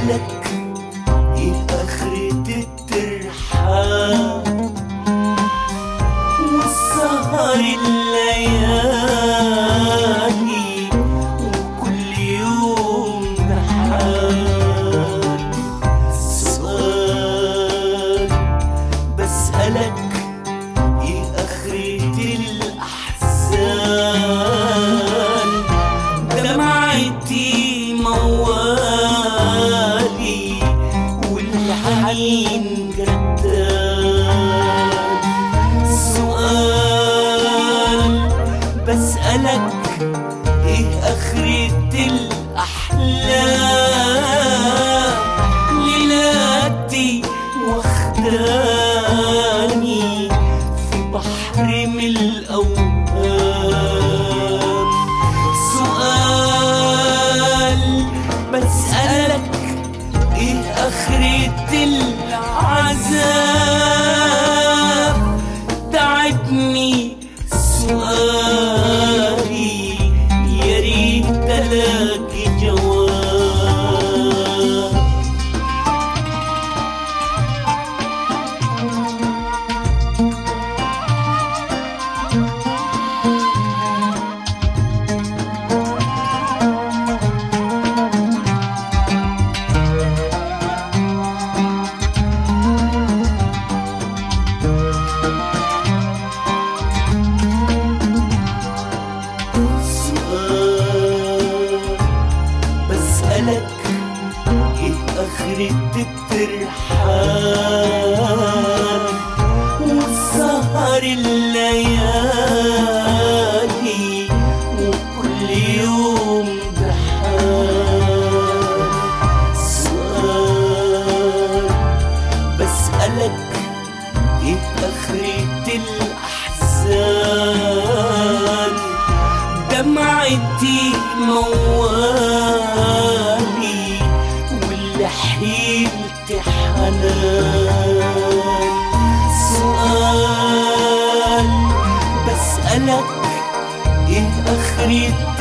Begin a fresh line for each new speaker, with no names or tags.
بسألك ايه آخرة الترحال والسهر الليالي وكل يوم بحال سؤال بسألك ايه آخرة الأحزان دمعتي موالي والحنين جدال سؤال بسألك ايه آخرة الأحلام ليلاتي واخداني في بحر من الأوهام سؤال بسألك ايه آخرة العذاب تعبني سؤالي يا ريت الاقي جواب سؤال بسألك ايه آخرة الترحال والسهر الليالي وكل يوم بحال سؤال بسألك ايه آخرة الأحزان دمعتي موالي واللي حيلت حنان سؤال بسألك ايه آخرة